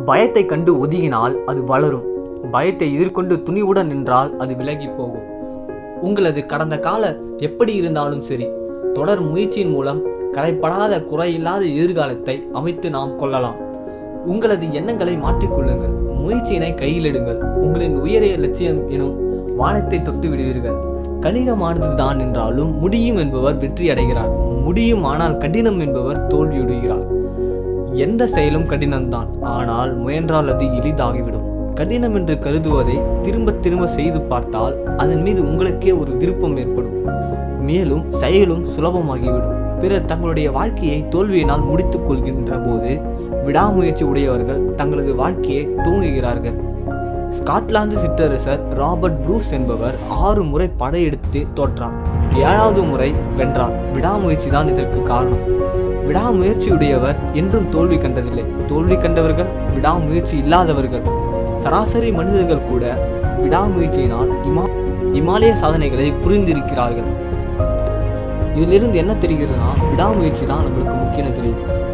பயத்தை கண்டு ஒதுங்கினால் அது வளரும் பயத்தை எதிர்கொண்டு துணிவுடன் நின்றால் அது விலகி போகும் உங்களது கடந்த கால எப்படி இருந்தாலும் சரி தொடர் முயற்சியின் மூலம் கரைப்படாத குறையில்லாத எதிர்காலத்தை அமைத்து நாம் கொள்ளலாம் உங்களது எண்ணங்களை மாற்றிக்கொள்ளுங்கள் முயற்சியினை கையிலிடுங்கள் உங்களின் உயரிய லட்சியம் எனும் வானத்தை தொட்டு விடுவீர்கள் கடினமானது தான் என்றாலும் முடியும் என்பவர் வெற்றி அடைகிறார் முடியும் ஆனால் கடினம் என்பவர் தோல்வியுறுகிறார் எந்த செயலும் கடினம்தான் ஆனால் முயன்றால் அது எளிதாகிவிடும் கடினம் என்று கருதுவதை திரும்ப திரும்ப செய்து பார்த்தால் அதன் மீது உங்களுக்கே ஒரு விருப்பம் ஏற்படும் மேலும் செயலும் சுலபமாகிவிடும் பிறர் தங்களுடைய வாழ்க்கையை தோல்வியினால் முடித்துக் கொள்கின்ற போது விடாமுயற்சி உடையவர்கள் தங்களது வாழ்க்கையை தூங்குகிறார்கள் ஸ்காட்லாந்து சிற்றரசர் ராபர்ட் ப்ரூஸ் என்பவர் ஆறு முறை படையெடுத்து தோற்றார் ஏழாவது முறை வென்றார் விடாமுயற்சி தான் இதற்கு காரணம் விடாமுயற்சியுடையவர் என்றும் தோல்வி கண்டதில்லை தோல்வி கண்டவர்கள் விடாமுயற்சி இல்லாதவர்கள் சராசரி மனிதர்கள் கூட விடாமுயற்சியினால் இமா இமாலய சாதனைகளை புரிந்திருக்கிறார்கள் இதிலிருந்து என்ன தெரிகிறதுனா விடாமுயற்சி தான் நம்மளுக்கு முக்கியம் தெரியுது